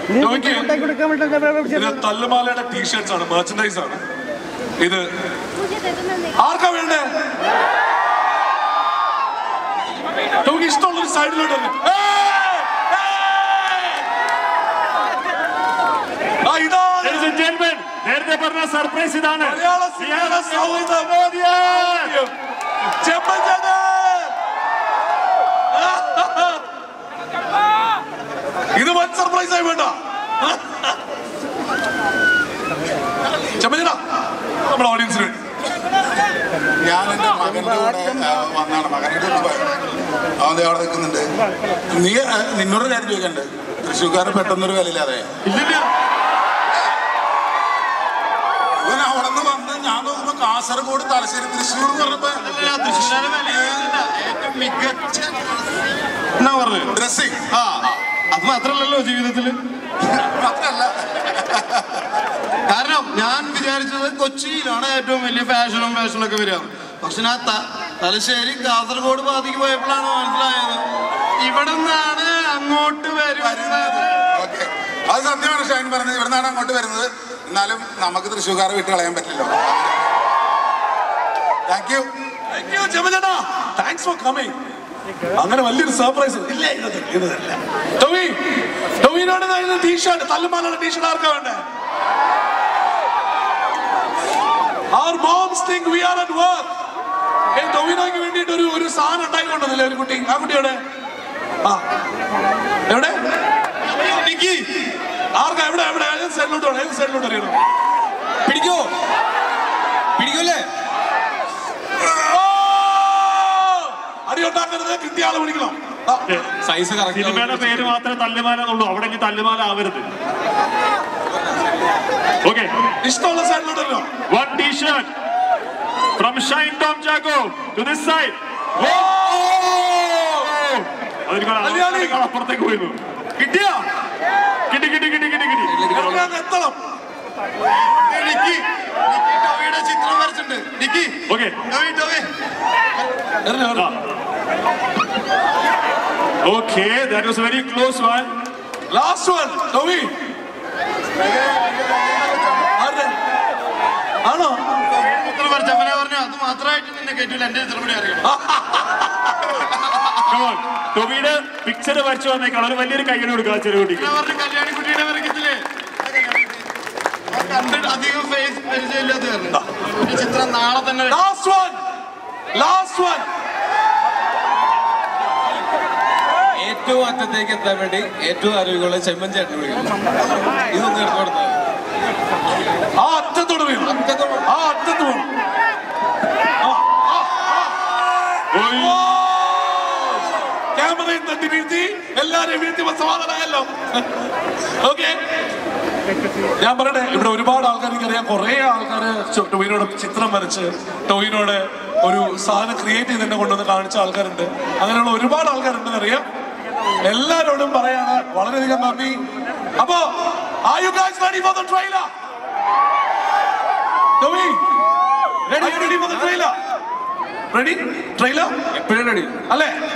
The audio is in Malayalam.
നോക്കിയേ. ഇത് തല്ലുമാലയുടെ ടീഷർട്സ് ആണ് മെർച്ചൻഡൈസ് ആണ് ഇത് ആർക്കാ വേണ്ടേ നമുക്ക് ഇഷ്ടമുള്ളൊരു സൈഡിലോട്ട് വരണം. ഏയ്! ഏയ്! ആ, ഇതാണ് Ladies and gentlemen, നേരത്തെ പറഞ്ഞ സർപ്രൈസ് ഇതാണ് മലയാള സിനിമയുടെ സൗഹൃദ മോദിയം. ചെമ്പഞ്ചേട്ടൻ. ഇത് വൻ സർപ്രൈസ് ആയി വേണ്ട ചെമ്പഞ്ചേട്ടാ നമ്മുടെ ഓഡിയൻസിന് വേണ്ടി ഞാൻ എൻ്റെ മകൻ്റെ കൂടെ ആ, വന്നാണ് മകൻ്റെ കൂടെ അവൻ ദേ അവിടെ നിൽക്കുന്നുണ്ട് നീ ആ, നിന്നോട് കാര്യം ചോദിക്കണ്ട് തൃശ്ശൂർക്കാരൻ പെട്ടെന്നൊരു വിലയില്ലാതെ ഇവൻ അവിടെ നിന്ന് വന്ന് ഞാൻ നോക്കുമ്പോ കാസർഗോഡ് തലശ്ശേരി തൃശ്ശൂർ എന്ന് പറഞ്ഞപ്പോ എന്നാ പറഞ്ഞു ഡ്രസ്സിങ് ആ അത് മാത്രല്ലല്ലോ ജീവിതത്തില് മാത്രല്ല കാരണം ഞാൻ വിചാരിച്ചത് കൊച്ചിയിലാണ് ഏറ്റവും വലിയ ഫാഷനും ഫാഷനും ഒക്കെ വരിക പക്ഷെ ഞാൻ ത- തലശ്ശേരി കാസർഗോഡ് ഭാഗത്തേക്ക് പോയപ്പോഴാണ് മനസ്സിലായത് ഇവിടെ നിന്നാണ് അങ്ങോട്ട് വരുന്നത് ഓക്കെ അത് സത്യമാണ് ഷൈൻ പറഞ്ഞത് ഇവിടെ നിന്നാണ് അങ്ങോട്ട് വരുന്നത് എന്നാലും നമുക്ക് തൃശ്ശൂർക്കാരെ വിട്ട് കളയാൻ പറ്റില്ല താങ്ക് യു Thank you, ചെമ്പഞ്ചേട്ടാ താങ്ക്സ് ഫോർ കമ്മിങ് അങ്ങനെ വലിയൊരു സർപ്രൈസ് ഇല്ല ഇത് ഇതല്ല ടോമി ടോമിനോട് ടീഷർട്ട് തല്ലുമാലയുടെ ടീഷർട്ട് ആർക്കാ വേണ്ടേ Our moms think we are at work. ഏ ടൊവിനോയ്ക്ക് വേണ്ടിയിട്ട് ഒരു ഒരു സാധനം ഉണ്ടായിക്കൊണ്ടതില്ലേ ഒരു കുട്ടി ആ കുട്ടി എവിടെ ആ എവിടെ നിക്കി ആർക്കാ എവിടെ എവിടെ ഏത് സൈഡിലോട്ട് വേണം ഏത് സൈഡിലോട്ട് അറിയണം പിടിക്കോ പിടിക്കൂലേ അടി ഉണ്ടാക്കരുത് കിട്ടിയ ആളെ വിളിക്കണം ആ, സൈസ് സിനിമയുടെ കറക്റ്റ് പേര് മാത്രമേ തല്ലുമാല എന്നുള്ളൂ അവിടെ ഇനി തല്ലുമാല ആവരുത് ഓക്കെ ഇഷ്ടമുള്ള സൈഡിലോട്ട് വരണം one T shirt from Shine Tom Chacko to this side Malayali. അപ്പുറത്തേക്ക് പോയിരുന്നു കിട്ടിയോ കിട്ടി കിട്ടി കിട്ടി കിട്ടി കിട്ടി എവിടെ അങ്ങ് എത്തണം നിക്കി നിക്കി ടോവിയുടെ ചിത്രം വരച്ചിട്ടുണ്ട് നിക്കി ഓക്കെ ടോവി ടോവി എറിഞ്ഞോ, എറിഞ്ഞോ. Okay that was very close one last one Tommy ആരുടെ? ആണോ ചിത്രം വരച്ചപ്പനെ പറഞ്ഞു അത് മാത്രമായിട്ട് നിന്നെ കേട്ടില്ല എന്റെ ചിത്രം കൂടി അറിയണം കമോൺ ടൊബിയുടെ പിക്ചർ വരച്ചു വന്നേക്കാൾ ഒരു വലിയൊരു കയ്യടി കൊടുക്കുക ചെറിയ കുട്ടിക്ക് ഞാൻ പറഞ്ഞു കല്യാണി കുട്ടിയുടെ വരക്കത്തില്ലേ കണ്ടിട്ട് അധികം ഫേസ് പരിചയമില്ലാത്ത കാരണം ഈ ചിത്രം നാളെ തന്നെ ലാസ്റ്റ് വൺ ലാസ്റ്റ് വൺ ഏറ്റവും അറ്റത്തേക്ക് എത്താൻ വേണ്ടി ഏറ്റവും അറിവുള്ള ചെമ്മൻ ചേട്ടൻ വിളിക്കുന്നു ഇതൊന്നും എടുത്തു കൊടുത്താൽ ആ അറ്റത്തോട് വീണു ആ അറ്റത്ത് വീണു ആ, ആ, ആ. ഓ! ക്യാമറയിൽ തട്ടി വീഴ്ത്തി എല്ലാരെയും വീഴ്ത്തി സമാധാനമായല്ലോ ഓക്കെ ഞാൻ പറയട്ടെ ഇവിടെ ഒരുപാട് ആൾക്കാർ എനിക്കറിയാം കുറെ ആൾക്കാർ ടോയിനോട് ചിത്രം വരച്ച് ടോയിനോട് ഒരു സാധനം ക്രിയേറ്റ് ചെയ്ത് എന്നെ കൊണ്ടുവന്ന് കാണിച്ച ആൾക്കാരുണ്ട് അങ്ങനെയുള്ള ഒരുപാട് ആൾക്കാരുണ്ടെന്ന് അറിയാം എല്ലാരോടും പറയാണ് വളരെയധികം നന്ദി അപ്പോ are you guys ready for the trailer? Tommy ready ready for the trailer? ready trailer എപ്പോഴും റെഡി അല്ലേ